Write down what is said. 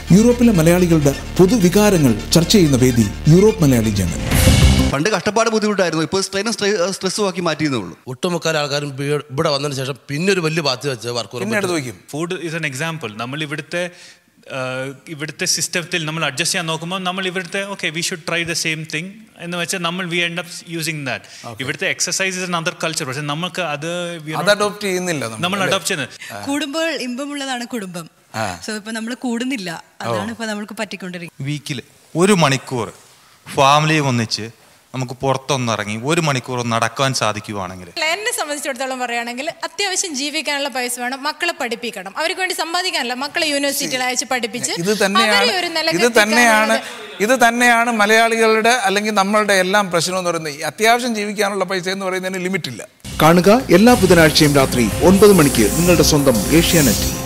യൂറോപ്പിലെ മലയാളികളുടെ പൊതുവികാരങ്ങൾ ചർച്ച ചെയ്യുന്ന വേദി യൂറോപ്പ് മലയാളി ജേണൽ പണ്ട് കഷ്ടപ്പാട് ബുദ്ധിമുട്ടായിരുന്നു ഇപ്പോൾ സ്ട്രെയിനും സ്ട്രെസ്സും ആക്കി മാറ്റിയെന്നേ ഉള്ളൂ ഒട്ടുമുക്കാൽ ആൾക്കാരും ഇവിടെ ഇവിടെ വന്നതിന് ശേഷം പിന്നെ ഒരു വലിയ ബാധ്യത വെച്ച് വർക്ക് പിന്നെ എടുത്ത് വയ്ക്കും ഫുഡ് ഈസ് എൻ എക്സാമ്പിൾ നമ്മൾ ഇവിടുത്തെ ആ, ഇവിടുത്തെ സിസ്റ്റത്തിൽ നമ്മൾ അഡ്ജസ്റ്റ് ചെയ്യാൻ നോക്കുമ്പോൾ നമ്മൾ ഇവിടുത്തെ okay we should try the same thing എന്ന് വെച്ചാൽ നമ്മൾ we end up using that ഇവിടുത്തെ എക്സസൈസ് ഇസ് അതർ കൾച്ചർ പക്ഷെ നമുക്ക് അത് we are അത് not- അഡോപ്റ്റ് ചെയ്യുന്നില്ല നമ്മൾ അല്ലേ? അഡോപ്റ്റ് ചെയ്യുന്നത് കൂടുമ്പോൾ ഇമ്പമുള്ളതാണ് കുടുംബം ആ. സോ ഇപ്പൊ നമ്മൾ കൂടുന്നില്ല അതാണ് ഇപ്പൊ നമ്മൾക്ക് പറ്റിക്കൊണ്ടിരിക്കുന്നത് വീക്കിൽ ഒരു മണിക്കൂർ ഫാമിലിയും ഒന്നിച്ച് നമുക്ക് പുറത്തൊന്നിറങ്ങി ഒരു മണിക്കൂർ നടക്കാൻ സാധിക്കുവാണെങ്കിൽ എന്നെ സംബന്ധിച്ചിടത്തോളം പറയുകയാണെങ്കിൽ അത്യാവശ്യം ജീവിക്കാനുള്ള പൈസ വേണം മക്കളെ പഠിപ്പിക്കണം അവർക്ക് വേണ്ടി സമ്പാദിക്കാനല്ല മക്കളെ യൂണിവേഴ്സിറ്റിയിൽ അയച്ച് പഠിപ്പിച്ച് ഇത് തന്നെയാണ് അവരെ ഒരു ഇത് നിലനിർത്തിക്കാനുള്ള തന്നെയാണ് ഇത് തന്നെയാണ് മലയാളികളുടെ അല്ലെങ്കിൽ നമ്മളുടെ എല്ലാം പ്രശ്നം എന്ന് പറയുന്നത് ഈ അത്യാവശ്യം ജീവിക്കാനുള്ള പൈസ എന്ന് പറയുന്നതിന് ലിമിറ്റ് ഇല്ല കാണുക എല്ലാ ബുധനാഴ്ചയും രാത്രി ഒൻപത് മണിക്ക് നിങ്ങളുടെ സ്വന്തം ഏഷ്യാനെറ്റിൽ